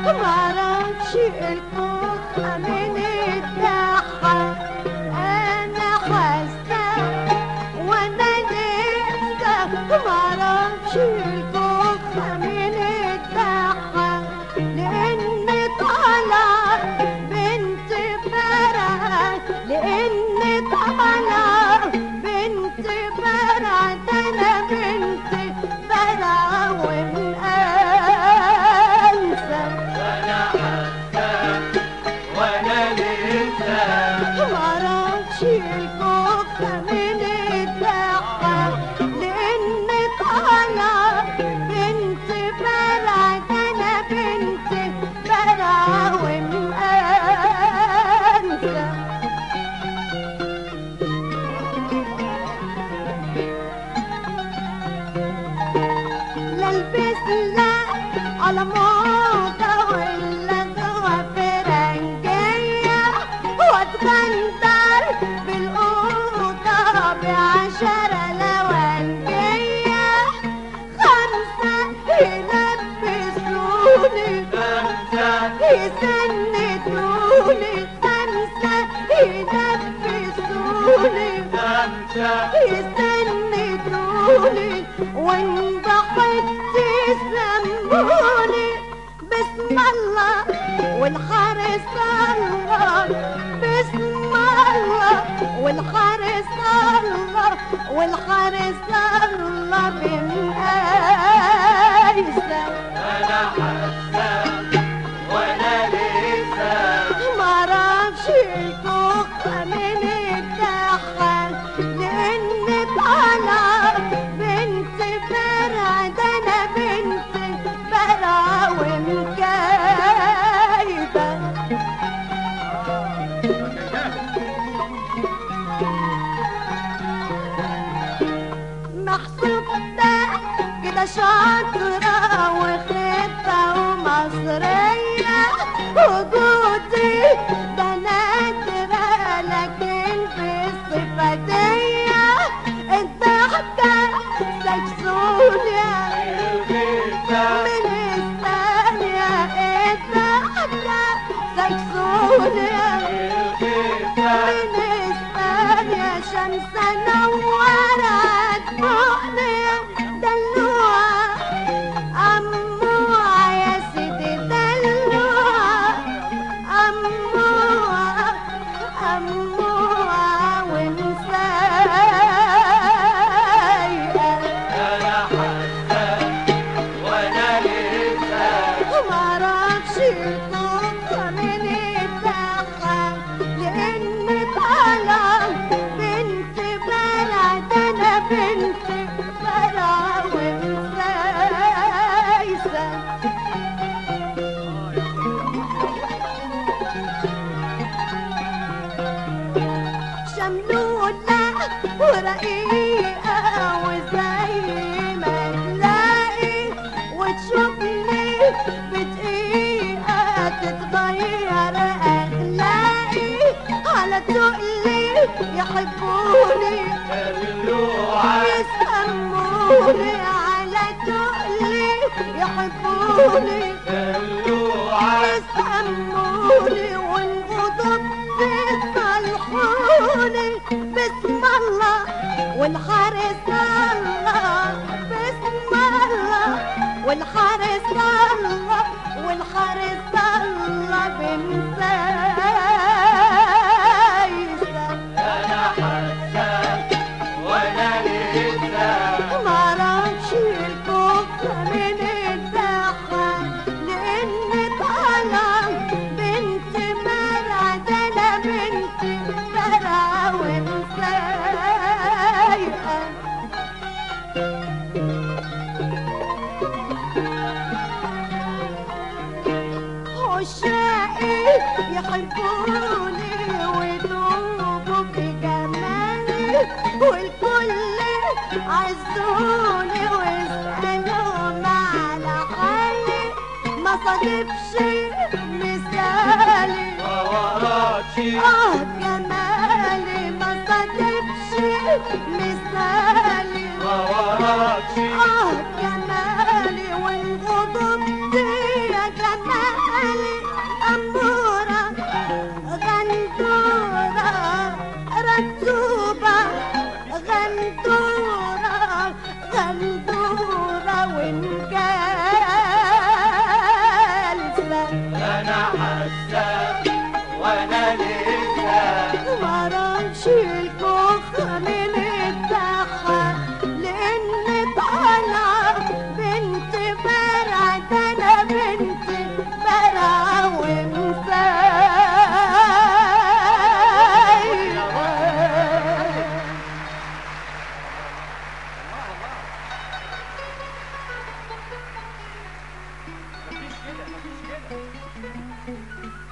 معرفش الكوخة من الضحك انا حاسة وانا لسه معرفش الكوخة من الضحك لاني طالعة بنت فرح لاني طالعة بنت فرح ده انا بنت فرح ومقاسة انا حاسه وانا لسه معرفش الكوخة من الضحك لاني طالعة بنت فرح ده انا بنت فرح ومقاسة لا البس لا على موضة ولا جوا فرنجية واتغندر بالأوضة بعشرة لونجية خمسة يلبسوني خمسه يسندوني خمسة يلبسوني خمسه يستندوني وان ضحكت يسموني بسم الله والحارس الله بسم الله والحارس الله والحارس الله من أيسر انا حاسه وانا لسه معرفش الكوخة من الضحك لأن طالعة بنت فرع ده أنا بنت فرع ومكايبة محسوب ده كده شاطرة وخفة ومصرية وجودي ده نادرة لكن في الصفاتية الضحكة سكسونيا الغيثه من الثانية الضحكة سكسونيا الغيثه من الثانية شمس نورت مؤنية دلوعة أموعة يا سيدي دلوعة أموعة أموعة ومسايقة انا حاسه وانا لسه معرفش الكوكة من الضحك لأني طالعة بنت بلع ده أنا بنت بلع ومسايسة شملولة ورقيقة وزي ما تلاقي وتشوفني بدقيقة تتغير أخلاقي على تقلي يحبوني اللوعه يسموني على تقلي يحبوني اللوعه يسموني والغضب بيصلحوني بسم الله والحارس الله بسم الله والحارس الله والحارس الله بمسايسة انا حاسه وانا لسه معرفش الكوكة من الضحك لأني طالعة بنت مرعى ده أنا بنت مرعى ومسايقة عشاقي يحبوني ويدوبوا في جمالي والكل عزوني واسألهم على حالي ما صادفش مثالي ووراكي اه جمالي ما صادفش مثالي ووراكي اه جمالي والغضب دي يا جمالي جالسة انا حساس وانا لسه معرفش الكوخ من الدخة لأن طالعة بنت برع ده أنا بنت برع ومسايرة مفيش كده مفيش كده